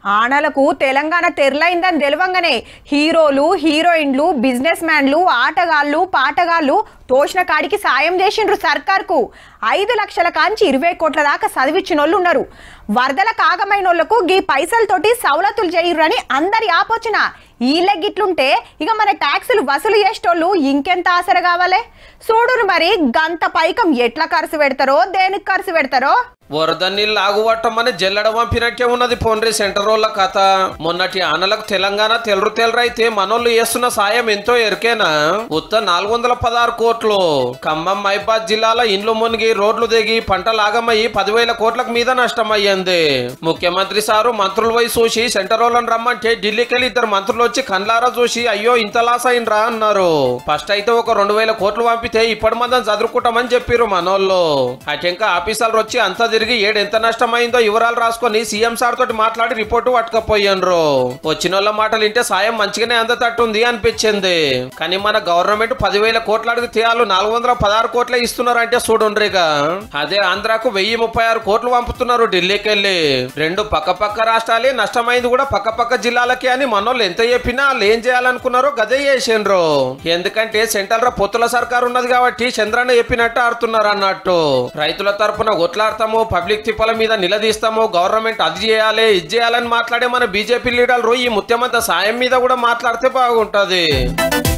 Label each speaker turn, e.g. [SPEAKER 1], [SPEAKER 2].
[SPEAKER 1] ఆనలకు తెలంగాణ తెరలైందని తెలవంగానే హీరోలు హీరోయిన్లు బిజినెస్ మ్యాన్లు ఆటగాళ్ళు పాటగాళ్ళు తోచిన కాడికి సాయం చేసిండ్రు సర్కార్కు ఐదు లక్షల కాంచి ఇరవై కోట్ల దాకా చదివించిన వాళ్ళు ఉన్నారు వరదల కాగమైన వాళ్ళకు గీ పైసలతోటి సవలతులు చేయురని అందరి ఆపోచన ఈళ్ళ గిట్లుంటే ఇక మన ట్యాక్సులు వసూలు చేసేటోళ్ళు ఇంకెంత ఆసర కావాలి చూడురు మరి గంత పైకం ఎట్లా ఖర్చు పెడతారో దేనికి ఖర్చు పెడతారో
[SPEAKER 2] వరద నీళ్ళు ఆగువట్టమని జల్లెడ పంపినట్టే ఉన్నది పోన్రి సెంటర్ రోళ్ళ కథ మొన్నటి ఆనలకు తెలంగాణ తెలరు తెలరైతే మనోళ్ళు చేస్తున్న సాయం ఎంతో ఎరికేనా ఉత్త నాలుగు వందల పదహారు కోట్లు ఖమ్మం మైబాద్ జిల్లాల ఇండ్లు మునిగి రోడ్లు దిగి పంటలు ఆగమయ్యి పదివేల కోట్లకు మీద నష్టమయ్యింది ముఖ్యమంత్రి సారు మంత్రులు పోయి చూసి సెంటర్ రోళ్ళని రమ్మంటే ఢిల్లీకి వెళ్ళి ఇద్దరు మంత్రులు వచ్చి కండ్లారా చూసి అయ్యో ఇంత లాస్ అయిండ్రా అన్నారు ఫస్ట్ అయితే ఒక రెండు వేల కోట్లు పంపితే ఇప్పటి మందం చదువుకుంటామని చెప్పిర్రు మనోళ్ళు అటెంకా ఆఫీసర్లు వచ్చి అంతా తిరిగి ఏడు ఎంత నష్టమైందో వివరాలు రాసుకొని సీఎం సార్ తోటి మాట్లాడి రిపోర్టు పట్టుకపోయిండ్రు వచ్చిన వాళ్ళ మాటలు వింటే సాయం మంచిగానే అందతట్టుంది అనిపించింది కానీ మన గవర్నమెంట్ పదివేల కోట్లు అడిగితే వాళ్ళు నాలుగు వందల పదహారు కోట్లే ఇస్తున్నారంటే చూడుండ్రిగా అదే ఆంధ్రాకు వెయ్యి ముప్పై ఆరు కోట్లు పంపుతున్నారు ఢిల్లీకి వెళ్ళి రెండు పక్క పక్క రాష్ట్రాలే నష్టమైంది కూడా పక్క పక్క జిల్లాలకే అని మనోళ్ళు ఎంత చెప్పినా వాళ్ళు ఏం చేయాలనుకున్నారో గదే చేసిండ్రు ఎందుకంటే సెంట్రల్ రా పొత్తుల సర్కారు ఉన్నది కాబట్టి చంద్రన్న చెప్పినట్టు ఆడుతున్నారు అన్నట్టు రైతుల తరపున కొట్లాడతాము పబ్లిక్ తిప్పల మీద నిలదీస్తాము గవర్నమెంట్ అది చేయాలి ఇది చేయాలని మాట్లాడే మన బీజేపీ లీడర్లు ఈ ముత్యమంత సాయం మీద కూడా మాట్లాడితే బాగుంటది